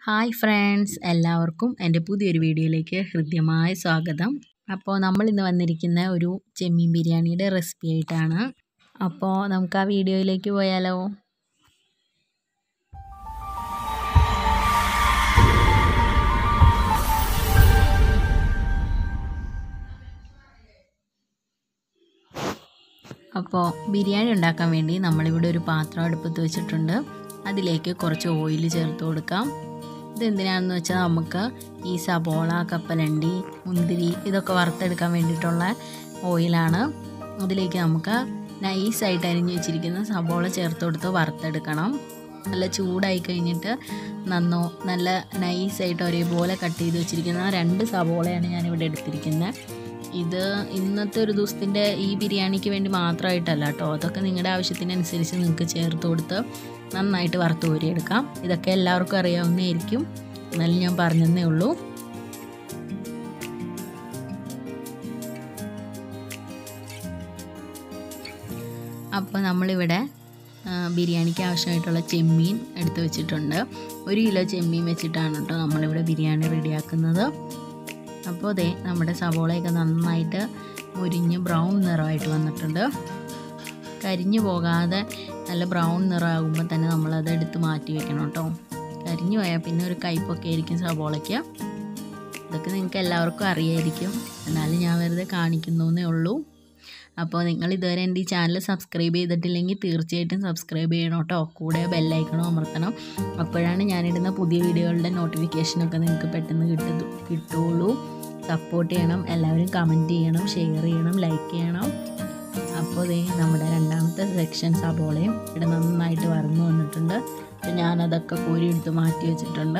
hi friends എല്ലാവർക്കും എൻ്റെ പുതിയൊരു വീഡിയോയിലേക്ക് ഹൃദ്യമായ സ്വാഗതം അപ്പോൾ നമ്മൾ ഇന്ന് വന്നിരിക്കുന്ന ഒരു ചെമ്മീൻ ബിരിയാണിയുടെ റെസിപ്പി ആയിട്ടാണ് അപ്പോൾ നമുക്ക് ആ വീഡിയോയിലേക്ക് പോയാലോ അപ്പോൾ ബിരിയാണി ഉണ്ടാക്കാൻ വേണ്ടി നമ്മളിവിടെ ഒരു പാത്രം അടുപ്പത്ത് വെച്ചിട്ടുണ്ട് അതിലേക്ക് കുറച്ച് ഓയിൽ ചേർത്ത് കൊടുക്കാം ഇതെന്തിനാണെന്ന് വെച്ചാൽ നമുക്ക് ഈ സബോള കപ്പലണ്ടി മുന്തിരി ഇതൊക്കെ വറുത്തെടുക്കാൻ വേണ്ടിയിട്ടുള്ള ഓയിലാണ് അതിലേക്ക് നമുക്ക് നൈസായിട്ട് അരിഞ്ഞ് വെച്ചിരിക്കുന്ന സബോള ചേർത്ത് കൊടുത്ത് വറുത്തെടുക്കണം നല്ല ചൂടായി കഴിഞ്ഞിട്ട് നന്നോ നല്ല നൈസായിട്ട് ഒരേപോലെ കട്ട് ചെയ്ത് വെച്ചിരിക്കുന്ന രണ്ട് സബോളയാണ് ഞാനിവിടെ എടുത്തിരിക്കുന്നത് ഇത് ഇന്നത്തെ ഒരു ദിവസത്തിൻ്റെ ഈ ബിരിയാണിക്ക് വേണ്ടി മാത്രമായിട്ടല്ല കേട്ടോ അതൊക്കെ നിങ്ങളുടെ ആവശ്യത്തിനനുസരിച്ച് നിങ്ങൾക്ക് ചേർത്ത് കൊടുത്ത് നന്നായിട്ട് വറുത്ത് കോരിയെടുക്കാം ഇതൊക്കെ എല്ലാവർക്കും അറിയാവുന്നതായിരിക്കും എന്നാലും ഞാൻ പറഞ്ഞതേ ഉള്ളൂ അപ്പോൾ നമ്മളിവിടെ ബിരിയാണിക്ക് ആവശ്യമായിട്ടുള്ള ചെമ്മീൻ എടുത്ത് വെച്ചിട്ടുണ്ട് ഒരു കിലോ ചെമ്മീൻ വെച്ചിട്ടാണ് കേട്ടോ നമ്മളിവിടെ ബിരിയാണി റെഡിയാക്കുന്നത് അപ്പോൾ അതെ നമ്മുടെ സവോളയൊക്കെ നന്നായിട്ട് മുരിഞ്ഞ് ബ്രൗൺ നിറമായിട്ട് വന്നിട്ടുണ്ട് കരിഞ്ഞു പോകാതെ നല്ല ബ്രൗൺ നിറമാകുമ്പോൾ തന്നെ നമ്മളത് എടുത്ത് മാറ്റി വെക്കണം കേട്ടോ കരിഞ്ഞു പോയാൽ പിന്നെ ഒരു കയ്പൊക്കെ ആയിരിക്കും സവോളയ്ക്ക് ഇതൊക്കെ നിങ്ങൾക്ക് എല്ലാവർക്കും അറിയായിരിക്കും എന്നാലും ഞാൻ വെറുതെ കാണിക്കുന്നേ ഉള്ളൂ അപ്പോൾ നിങ്ങൾ ഇതുവരെ എൻ്റെ ഈ ചാനൽ സബ്സ്ക്രൈബ് ചെയ്തിട്ടില്ലെങ്കിൽ തീർച്ചയായിട്ടും സബ്സ്ക്രൈബ് ചെയ്യണം കേട്ടോ കൂടെ ബെല്ലൈക്കണോ അമർത്തണം അപ്പോഴാണ് ഞാനിടുന്ന പുതിയ വീഡിയോകളുടെ നോട്ടിഫിക്കേഷനൊക്കെ നിങ്ങൾക്ക് പെട്ടെന്ന് കിട്ടു കിട്ടുള്ളൂ സപ്പോർട്ട് ചെയ്യണം എല്ലാവരും കമൻറ്റ് ചെയ്യണം ഷെയർ ചെയ്യണം ലൈക്ക് ചെയ്യണം അപ്പോൾ ദേ നമ്മുടെ രണ്ടാമത്തെ സെക്ഷൻ സബോളയും ഇവിടെ നന്നായിട്ട് വറന്നു വന്നിട്ടുണ്ട് അപ്പോൾ ഞാനതൊക്കെ കോരി എടുത്ത് മാറ്റി വെച്ചിട്ടുണ്ട്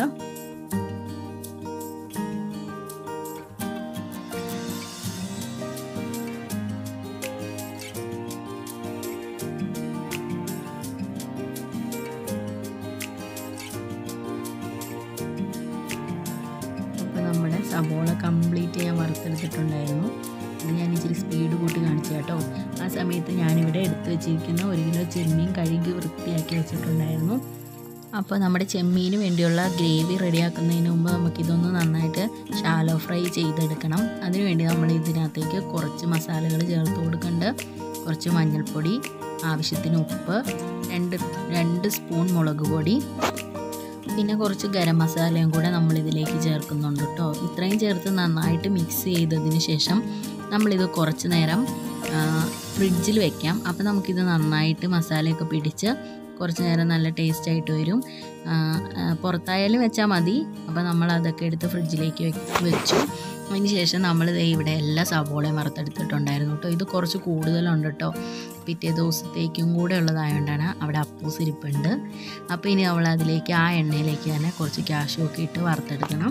അപ്പോൾ നമ്മുടെ സബോള കംപ്ലീറ്റ് ഞാൻ വറുത്തെടുത്തിട്ടുണ്ടായിരുന്നു ഇത് ഞാൻ ഇച്ചിരി സ്പീഡ് കൂട്ടി കാണിച്ചു കേട്ടോ ആ സമയത്ത് ഞാനിവിടെ എടുത്തു വെച്ചിരിക്കുന്ന ഒരു കിലോ ചെമ്മീൻ കഴുകി വൃത്തിയാക്കി വെച്ചിട്ടുണ്ടായിരുന്നു അപ്പോൾ നമ്മുടെ ചെമ്മീന് വേണ്ടിയുള്ള ഗ്രേവി റെഡിയാക്കുന്നതിന് മുമ്പ് നമുക്കിതൊന്ന് നന്നായിട്ട് ഷാലോ ഫ്രൈ ചെയ്തെടുക്കണം അതിനുവേണ്ടി നമ്മൾ ഇതിനകത്തേക്ക് കുറച്ച് മസാലകൾ ചേർത്ത് കൊടുക്കുന്നുണ്ട് കുറച്ച് മഞ്ഞൾപ്പൊടി ആവശ്യത്തിന് ഉപ്പ് രണ്ട് രണ്ട് സ്പൂൺ മുളക് പൊടി പിന്നെ കുറച്ച് ഗരം മസാലയും കൂടെ നമ്മൾ ഇതിലേക്ക് ചേർക്കുന്നുണ്ട് കേട്ടോ ഇത്രയും ചേർത്ത് നന്നായിട്ട് മിക്സ് ചെയ്തതിന് ശേഷം നമ്മളിത് കുറച്ച് നേരം ഫ്രിഡ്ജിൽ വെക്കാം അപ്പോൾ നമുക്കിത് നന്നായിട്ട് മസാലയൊക്കെ പിടിച്ച് കുറച്ച് നേരം നല്ല ടേസ്റ്റ് ആയിട്ട് വരും പുറത്തായാലും വെച്ചാൽ മതി അപ്പോൾ നമ്മൾ അതൊക്കെ എടുത്ത് ഫ്രിഡ്ജിലേക്ക് വെച്ചു അതിന് ശേഷം നമ്മൾ ഇവിടെ എല്ലാ സവോളയും വറുത്തെടുത്തിട്ടുണ്ടായിരുന്നു കേട്ടോ ഇത് കുറച്ച് കൂടുതലുണ്ട് കേട്ടോ പിറ്റേ ദിവസത്തേക്കും കൂടെ ഉള്ളതായതുകൊണ്ടാണ് അവിടെ അപ്പൂസ് ഇരിപ്പുണ്ട് അപ്പോൾ ഇനി നമ്മൾ അതിലേക്ക് ആ എണ്ണയിലേക്ക് തന്നെ കുറച്ച് ക്യാഷും ഒക്കെ ഇട്ട് വറുത്തെടുക്കണം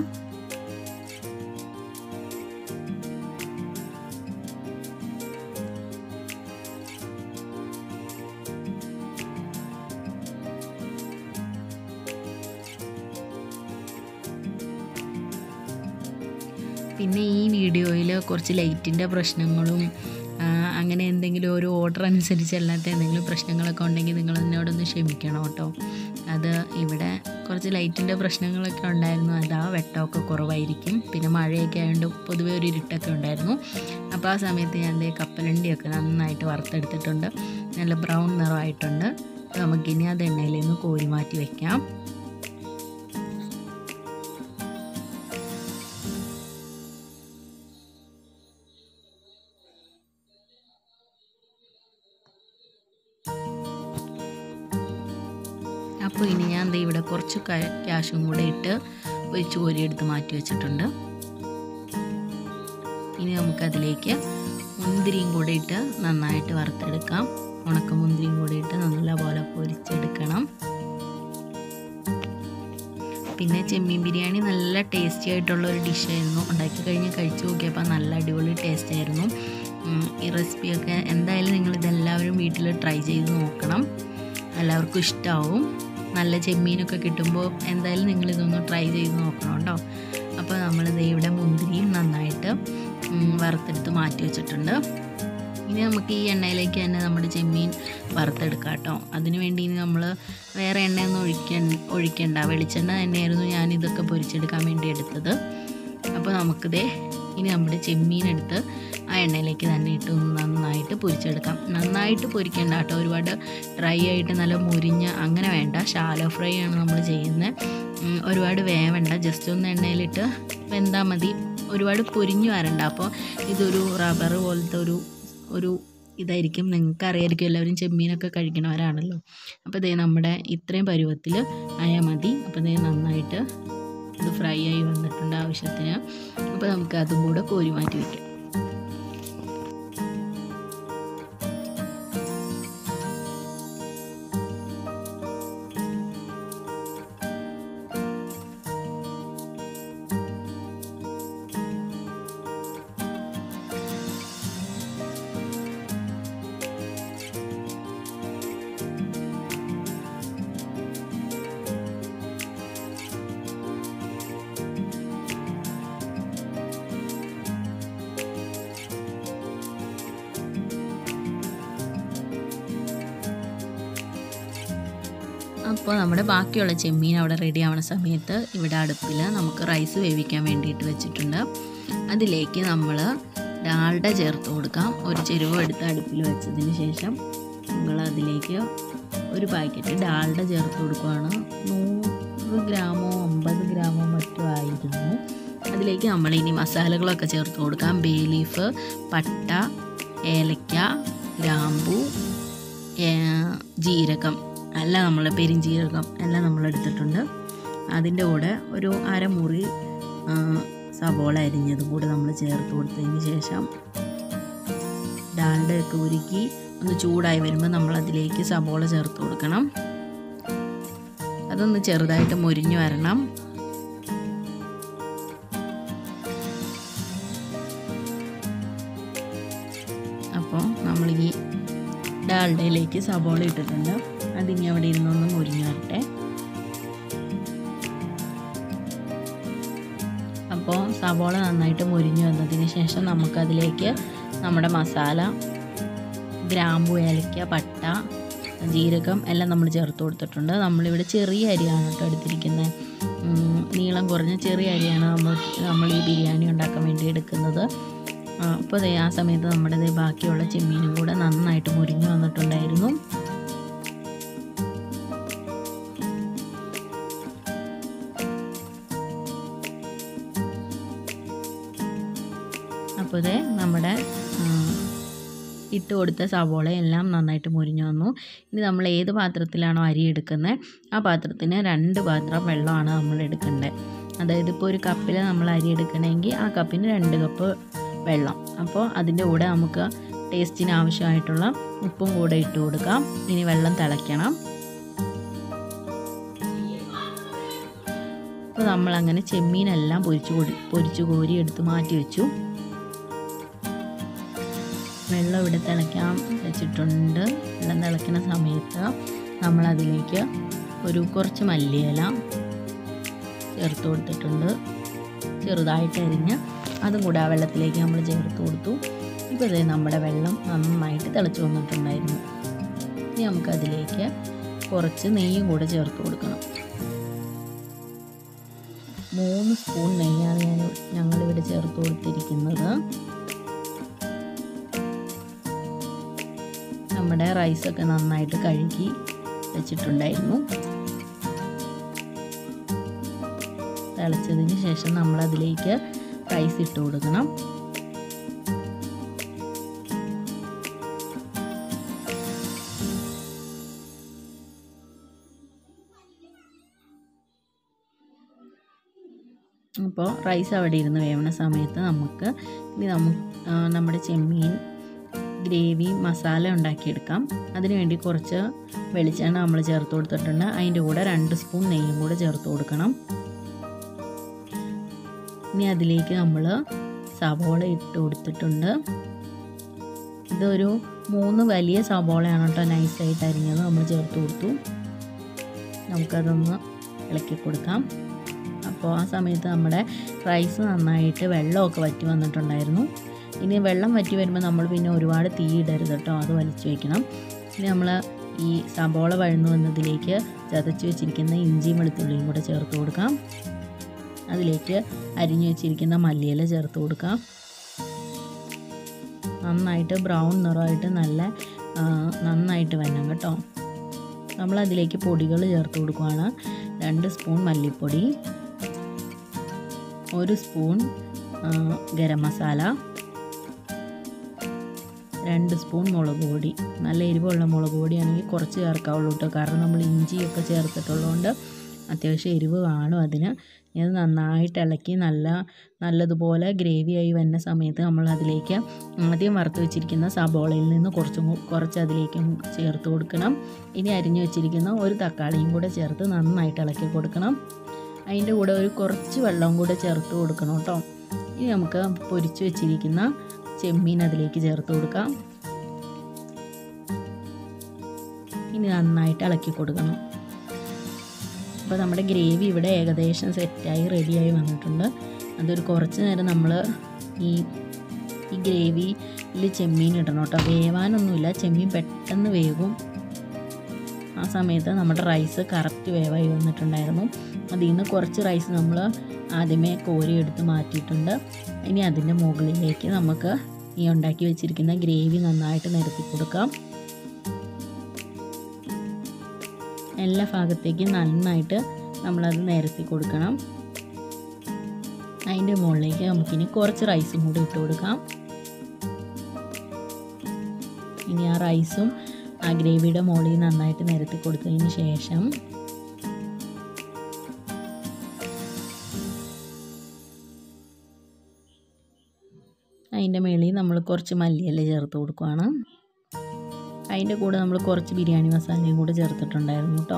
പിന്നെ ഈ വീഡിയോയിൽ കുറച്ച് ലൈറ്റിൻ്റെ പ്രശ്നങ്ങളും അങ്ങനെ എന്തെങ്കിലും ഒരു ഓർഡർ അനുസരിച്ച് അല്ലാത്ത എന്തെങ്കിലും പ്രശ്നങ്ങളൊക്കെ ഉണ്ടെങ്കിൽ നിങ്ങൾ എന്നോടൊന്ന് ക്ഷമിക്കണം കേട്ടോ അത് ഇവിടെ കുറച്ച് ലൈറ്റിൻ്റെ പ്രശ്നങ്ങളൊക്കെ ഉണ്ടായിരുന്നു അതാ വെട്ടമൊക്കെ കുറവായിരിക്കും പിന്നെ മഴയൊക്കെ ആയതുകൊണ്ട് പൊതുവേ ഒരു ഇരുട്ടൊക്കെ ഉണ്ടായിരുന്നു അപ്പോൾ ആ സമയത്ത് ഞാൻ എൻ്റെ കപ്പലണ്ടിയൊക്കെ നന്നായിട്ട് വറുത്തെടുത്തിട്ടുണ്ട് നല്ല ബ്രൗൺ നിറമായിട്ടുണ്ട് നമുക്കിനി അത് എണ്ണയിൽ നിന്ന് കോരി മാറ്റി വയ്ക്കാം അപ്പോൾ ഇനി ഞാൻ ദേ ഇവിടെ കുറച്ച് ക്യാഷും കൂടെ ഇട്ട് ഒരു ചോരി എടുത്ത് മാറ്റി വെച്ചിട്ടുണ്ട് ഇനി നമുക്കതിലേക്ക് മുന്തിരിയും കൂടെ ഇട്ട് നന്നായിട്ട് വറുത്തെടുക്കാം ഉണക്ക മുന്തിരിയും കൂടെ ഇട്ട് നല്ലപോലെ പൊരിച്ചെടുക്കണം പിന്നെ ചെമ്മീൻ ബിരിയാണി നല്ല ടേസ്റ്റി ആയിട്ടുള്ള ഒരു ഡിഷായിരുന്നു ഉണ്ടാക്കി കഴിഞ്ഞ് കഴിച്ചു നോക്കിയപ്പോൾ നല്ല അടിപൊളി ടേസ്റ്റ് ആയിരുന്നു ഈ റെസിപ്പിയൊക്കെ എന്തായാലും നിങ്ങൾ ഇതെല്ലാവരും വീട്ടിൽ ട്രൈ ചെയ്ത് നോക്കണം എല്ലാവർക്കും ഇഷ്ടമാവും നല്ല ചെമ്മീനൊക്കെ കിട്ടുമ്പോൾ എന്തായാലും നിങ്ങൾ ഇതൊന്ന് ട്രൈ ചെയ്ത് നോക്കണം കേട്ടോ അപ്പോൾ നമ്മൾ ഇവിടെ മുന്തിരിയും നന്നായിട്ട് വറുത്തെടുത്ത് മാറ്റി വെച്ചിട്ടുണ്ട് ഇനി നമുക്ക് ഈ എണ്ണയിലേക്ക് തന്നെ നമ്മുടെ ചെമ്മീൻ വറുത്തെടുക്കാം കേട്ടോ അതിന് വേണ്ടി ഇനി നമ്മൾ വേറെ എണ്ണയൊന്നും ഒഴിക്കണ്ട ഒഴിക്കണ്ട വെളിച്ചെണ്ണ തന്നെയായിരുന്നു ഞാൻ ഇതൊക്കെ പൊരിച്ചെടുക്കാൻ വേണ്ടി എടുത്തത് അപ്പോൾ നമുക്കിതേ ഇനി നമ്മുടെ ചെമ്മീൻ എടുത്ത് ആ എണ്ണയിലേക്ക് തന്നെ ഇട്ട് ഒന്ന് നന്നായിട്ട് പൊരിച്ചെടുക്കാം നന്നായിട്ട് പൊരിക്കേണ്ട കേട്ടോ ഒരുപാട് ഡ്രൈ ആയിട്ട് നല്ല മുരിഞ്ഞ് അങ്ങനെ വേണ്ട ഷാലോ ഫ്രൈ ആണ് നമ്മൾ ചെയ്യുന്നത് ഉം, ഒരുപാട് വേവണ്ട ജസ്റ്റ് ഒന്ന് എണ്ണയിലിട്ട് വെന്താൽ മതി ഒരുപാട് പൊരിഞ്ഞു വരണ്ട അപ്പോൾ ഇതൊരു റബ്ബർ പോലത്തെ ഒരു ഒരു ഇതായിരിക്കും നിങ്ങൾക്ക് അറിയായിരിക്കും എല്ലാവരും ചെമ്മീനൊക്കെ കഴിക്കണവരാണല്ലോ അപ്പോൾ ഇതേ നമ്മുടെ ഇത്രയും പരുവത്തിൽ ആയാൽ മതി അപ്പോൾ ഇതേ നന്നായിട്ട് ഇത് ഫ്രൈ ആയി വന്നിട്ടുണ്ട് ആവശ്യത്തിന് അപ്പോൾ നമുക്ക് അതും കൂടെ കോരി മാറ്റി വയ്ക്കാം അപ്പോൾ നമ്മുടെ ബാക്കിയുള്ള ചെമ്മീൻ അവിടെ റെഡി ആവുന്ന സമയത്ത് ഇവിടെ അടുപ്പിൽ നമുക്ക് റൈസ് വേവിക്കാൻ വേണ്ടിയിട്ട് വെച്ചിട്ടുണ്ട് അതിലേക്ക് നമ്മൾ ഡാൽഡ ചേർത്ത് കൊടുക്കാം ഒരു ചെരുവ് എടുത്ത് അടുപ്പിൽ വെച്ചതിന് ശേഷം നമ്മൾ അതിലേക്ക് ഒരു പാക്കറ്റ് ഡാൽഡ ചേർത്ത് കൊടുക്കുകയാണ് നൂറ് ഗ്രാമോ അമ്പത് ഗ്രാമോ മറ്റോ ആയിരുന്നു അതിലേക്ക് നമ്മൾ ഇനി മസാലകളൊക്കെ ചേർത്ത് കൊടുക്കാം ബേ ലീഫ് പട്ട ഏലക്ക ഗ്രാമ്പു ഏ- ജീരകം എല്ലാം നമ്മൾ പെരിഞ്ജീരകം എല്ലാം നമ്മൾ എടുത്തിട്ടുണ്ട് അതിൻ്റെ കൂടെ ഒരു അരമുറി ആ, സവോള അരിഞ്ഞതും കൂടെ നമ്മൾ ചേർത്ത് കൊടുത്തതിന് ശേഷം ഡാൽഡയൊക്കെ ഉരുക്കി ഒന്ന് ചൂടായി വരുമ്പോൾ നമ്മൾ അതിലേക്ക് സവോള ചേർത്ത് കൊടുക്കണം അതൊന്ന് ചെറുതായിട്ട് മുരിഞ്ഞു വരണം അപ്പോൾ നമ്മൾ ഈ ഡാൽഡയിലേക്ക് സവോള ഇട്ടിട്ടുണ്ട് അതിനി അവിടെ ഇരുന്നൊന്ന് മുരിഞ്ഞു വരട്ടെ അപ്പോൾ സവോള നന്നായിട്ട് മുരിഞ്ഞു വന്നതിന് ശേഷം നമുക്കതിലേക്ക് നമ്മുടെ മസാല ഗ്രാമ്പു ഏലക്ക പട്ട ജീരകം എല്ലാം നമ്മൾ ചേർത്ത് കൊടുത്തിട്ടുണ്ട് നമ്മളിവിടെ ചെറിയ അരിയാണ് കേട്ടോ എടുത്തിരിക്കുന്നത് ഉം, നീളം കുറഞ്ഞ ചെറിയ അരിയാണ് നമ്മൾ നമ്മൾ ഈ ബിരിയാണി ഉണ്ടാക്കാൻ വേണ്ടി എടുക്കുന്നത് ആ, അപ്പോൾ ദേ ആ സമയത്ത് നമ്മുടെ ദേ ബാക്കിയുള്ള ചെമ്മീനും കൂടെ നന്നായിട്ട് മുരിഞ്ഞു വന്നിട്ടുണ്ടായിരുന്നു അപ്പോൾ ഇതേ നമ്മുടെ ആ, ഇട്ട് കൊടുത്ത സവോള എല്ലാം നന്നായിട്ട് മുരിഞ്ഞു വന്നു ഇനി നമ്മൾ ഏത് പാത്രത്തിലാണോ അരി എടുക്കുന്നത് ആ പാത്രത്തിന് രണ്ട് പാത്രം വെള്ളമാണ് നമ്മൾ എടുക്കേണ്ടത് അതായത് ഇപ്പോൾ ഒരു കപ്പിൽ നമ്മൾ അരി എടുക്കണമെങ്കിൽ ആ കപ്പിന് രണ്ട് കപ്പ് വെള്ളം അപ്പോൾ അതിൻ്റെ കൂടെ നമുക്ക് ടേസ്റ്റിന് ആവശ്യമായിട്ടുള്ള ഉപ്പും കൂടെ ഇട്ട് കൊടുക്കാം ഇനി വെള്ളം തിളയ്ക്കണം അപ്പോൾ നമ്മളങ്ങനെ ചെമ്മീനെല്ലാം പൊരിച്ചു കൊടി പൊരിച്ചു കോരി എടുത്ത് മാറ്റി വെച്ചു വെള്ളം ഇവിടെ തിളയ്ക്കാൻ വെച്ചിട്ടുണ്ട് വെള്ളം തിളയ്ക്കുന്ന സമയത്ത് നമ്മളതിലേക്ക് ഒരു കുറച്ച് മല്ലിയില ചേർത്ത് കൊടുത്തിട്ടുണ്ട് ചെറുതായിട്ട് അരിഞ്ഞ് അതും കൂടെ ആ വെള്ളത്തിലേക്ക് നമ്മൾ ചേർത്ത് കൊടുത്തു ഇപ്പോൾ ഇതേ നമ്മുടെ വെള്ളം നന്നായിട്ട് തിളച്ച് വന്നിട്ടുണ്ടായിരുന്നു ഇനി നമുക്കതിലേക്ക് കുറച്ച് നെയ്യും കൂടെ ചേർത്ത് കൊടുക്കണം മൂന്ന് സ്പൂൺ നെയ്യാണ് ഞാൻ ഞങ്ങളിവിടെ ചേർത്ത് കൊടുത്തിരിക്കുന്നത് നമ്മുടെ റൈസൊക്കെ നന്നായിട്ട് കഴുകി വെച്ചിട്ടുണ്ടായിരുന്നു തിളച്ചതിന് ശേഷം നമ്മളതിലേക്ക് റൈസ് ഇട്ട് കൊടുക്കണം അപ്പോൾ റൈസ് അവിടെ ഇരുന്ന് വേവണ സമയത്ത് നമുക്ക് ഇനി നമുക്ക് നമ്മുടെ ചെമ്മീൻ ഗ്രേവി മസാല ഉണ്ടാക്കിയെടുക്കാം അതിന് വേണ്ടി കുറച്ച് വെളിച്ചെണ്ണ നമ്മൾ ചേർത്ത് കൊടുത്തിട്ടുണ്ട് അതിൻ്റെ കൂടെ രണ്ട് സ്പൂൺ നെയ്യും കൂടെ ചേർത്ത് കൊടുക്കണം ഇനി അതിലേക്ക് നമ്മൾ സവോള ഇട്ട് കൊടുത്തിട്ടുണ്ട് ഇതൊരു മൂന്ന് വലിയ സവോളയാണ് കേട്ടോ നൈസായിട്ട് അരിഞ്ഞത് നമ്മൾ ചേർത്ത് കൊടുത്തു നമുക്കതൊന്ന് ഇളക്കി കൊടുക്കാം അപ്പോൾ ആ സമയത്ത് നമ്മുടെ റൈസ് നന്നായിട്ട് വെള്ളമൊക്കെ വറ്റി വന്നിട്ടുണ്ടായിരുന്നു ഇനി വെള്ളം വറ്റി വരുമ്പോൾ നമ്മൾ പിന്നെ ഒരുപാട് തീ ഇടരുത് കേട്ടോ അത് വലിച്ചു വയ്ക്കണം ഇനി നമ്മൾ ഈ സബോള വഴന്നു വന്നതിലേക്ക് ചതച്ച് വെച്ചിരിക്കുന്ന ഇഞ്ചിയും വെളുത്തുള്ളിയും കൂടെ ചേർത്ത് കൊടുക്കാം അതിലേക്ക് അരിഞ്ഞു വെച്ചിരിക്കുന്ന മല്ലിയില ചേർത്ത് കൊടുക്കാം നന്നായിട്ട് ബ്രൗൺ നിറമായിട്ട് നല്ല ആ, നന്നായിട്ട് വരണം കേട്ടോ നമ്മൾ അതിലേക്ക് പൊടികൾ ചേർത്ത് കൊടുക്കുകയാണ് രണ്ട് സ്പൂൺ മല്ലിപ്പൊടി ഒരു സ്പൂൺ ആ, ഗരം മസാല രണ്ട് സ്പൂൺ മുളക് പൊടി നല്ല എരിവുള്ള മുളക് പൊടിയാണെങ്കിൽ കുറച്ച് ചേർക്കാവുള്ളൂ കേട്ടോ കാരണം നമ്മൾ ഇഞ്ചിയൊക്കെ ചേർത്തിട്ടുള്ളതുകൊണ്ട് അത്യാവശ്യം എരിവ് കാണും അതിന് ഇത് നന്നായിട്ട് ഇളക്കി നല്ല നല്ലതുപോലെ ഗ്രേവിയായി വരുന്ന സമയത്ത് നമ്മൾ അതിലേക്ക് ആദ്യം വറുത്ത് വെച്ചിരിക്കുന്ന സബോളയിൽ നിന്ന് കുറച്ചും കൂ- കുറച്ച് അതിലേക്ക് ചേർത്ത് കൊടുക്കണം ഇനി അരിഞ്ഞു വെച്ചിരിക്കുന്ന ഒരു തക്കാളിയും കൂടെ ചേർത്ത് നന്നായിട്ട് ഇളക്കി കൊടുക്കണം അതിൻ്റെ കൂടെ ഒരു കുറച്ച് വെള്ളവും കൂടെ ചേർത്ത് കൊടുക്കണം കേട്ടോ ഇനി നമുക്ക് പൊരിച്ച് വെച്ചിരിക്കുന്ന ചെമ്മീൻ അതിലേക്ക് ചേർത്ത് കൊടുക്കാം ഇനി നന്നായിട്ട് ഇളക്കി കൊടുക്കണം അപ്പോൾ നമ്മുടെ ഗ്രേവി ഇവിടെ ഏകദേശം സെറ്റായി റെഡിയായി വന്നിട്ടുണ്ട് അതൊരു കുറച്ച് നേരം നമ്മൾ ഈ ഈ ഗ്രേവിയിൽ ചെമ്മീൻ ഇടണം കേട്ടോ വേവാനൊന്നുമില്ല ചെമ്മീൻ പെട്ടെന്ന് വേവും ആ സമയത്ത് നമ്മുടെ റൈസ് കറക്റ്റ് വേവായി വന്നിട്ടുണ്ടായിരുന്നു അതിൽ നിന്ന് കുറച്ച് റൈസ് നമ്മൾ ആദ്യമേ കോരി എടുത്ത് മാറ്റിയിട്ടുണ്ട് ഇനി അതിൻ്റെ മുകളിലേക്ക് നമുക്ക് ഈ ഉണ്ടാക്കി വെച്ചിരിക്കുന്ന ഗ്രേവി നന്നായിട്ട് നിരത്തി കൊടുക്കാം എല്ലാ ഭാഗത്തേക്കും നന്നായിട്ട് നമ്മളത് നിരത്തി കൊടുക്കണം അതിൻ്റെ മുകളിലേക്ക് നമുക്കിനി കുറച്ച് റൈസും കൂടി ഇട്ട് കൊടുക്കാം ഇനി ആ റൈസും ആ ഗ്രേവിയുടെ മുകളിൽ നന്നായിട്ട് നിരത്തി കൊടുത്തതിന് ശേഷം അതിൻ്റെ മുകളിൽ നമ്മൾ കുറച്ച് മല്ലിയില ചേർത്ത് കൊടുക്കുകയാണ് അതിൻ്റെ കൂടെ നമ്മൾ കുറച്ച് ബിരിയാണി മസാലയും കൂടെ ചേർത്തിട്ടുണ്ടായിരുന്നു കേട്ടോ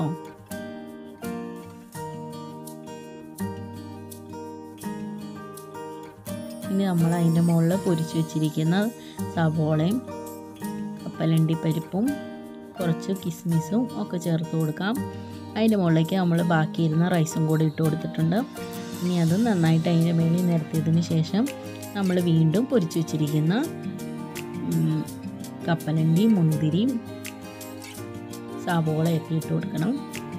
ഇനി നമ്മൾ അതിൻ്റെ മുകളിൽ പൊരിച്ച് വെച്ചിരിക്കുന്ന സവോളയും കപ്പലണ്ടി പരിപ്പും കുറച്ച് കിസ്മിസും ഒക്കെ ചേർത്ത് കൊടുക്കാം അതിൻ്റെ മുകളിലേക്ക് നമ്മൾ ബാക്കിയിരുന്ന റൈസും കൂടി ഇട്ട് കൊടുത്തിട്ടുണ്ട് ഇനി അത് നന്നായിട്ട് അതിൻ്റെ മേളിൽ നിരത്തിയതിന് ശേഷം നമ്മൾ വീണ്ടും പൊരിച്ച് വെച്ചിരിക്കുന്ന ഉം, കപ്പലണ്ടി മുന്തിരി സവോളയൊക്കെ ഇട്ട് കൊടുക്കണം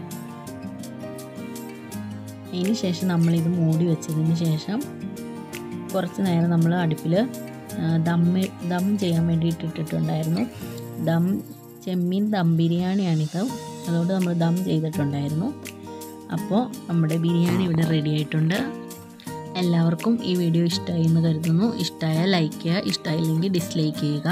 അതിന് ശേഷം നമ്മളിത് മൂടി വെച്ചതിന് ശേഷം കുറച്ച് നേരം നമ്മൾ അടുപ്പിൽ ദം ദം ചെയ്യാൻ വേണ്ടിയിട്ട് ഇട്ടിട്ടുണ്ടായിരുന്നു ദം ചെമ്മീൻ ദം ബിരിയാണിയാണിത് അതുകൊണ്ട് നമ്മൾ ദം ചെയ്തിട്ടുണ്ടായിരുന്നു അപ്പോൾ നമ്മുടെ ബിരിയാണി ഇവിടെ റെഡി ആയിട്ടുണ്ട് എല്ലാവർക്കും ഈ വീഡിയോ ഇഷ്ടമായി എന്ന് കരുതുന്നു ഇഷ്ടമായാൽ ലൈക്ക് ചെയ്യുക ഇഷ്ടമായില്ലെങ്കിൽ ഡിസ്ലൈക്ക് ചെയ്യുക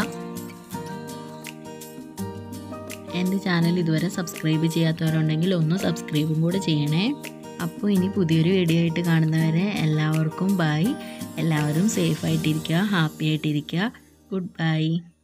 എൻ്റെ ചാനൽ ഇതുവരെ സബ്സ്ക്രൈബ് ചെയ്യാത്തവരുണ്ടെങ്കിൽ ഒന്ന് സബ്സ്ക്രൈബും കൂടെ ചെയ്യണേ അപ്പോൾ ഇനി പുതിയൊരു വീഡിയോ ആയിട്ട് കാണുന്നവരെ എല്ലാവർക്കും ബൈ എല്ലാവരും സേഫ് ആയിട്ടിരിക്കുക ഹാപ്പി ആയിട്ടിരിക്കുക ഗുഡ് ബൈ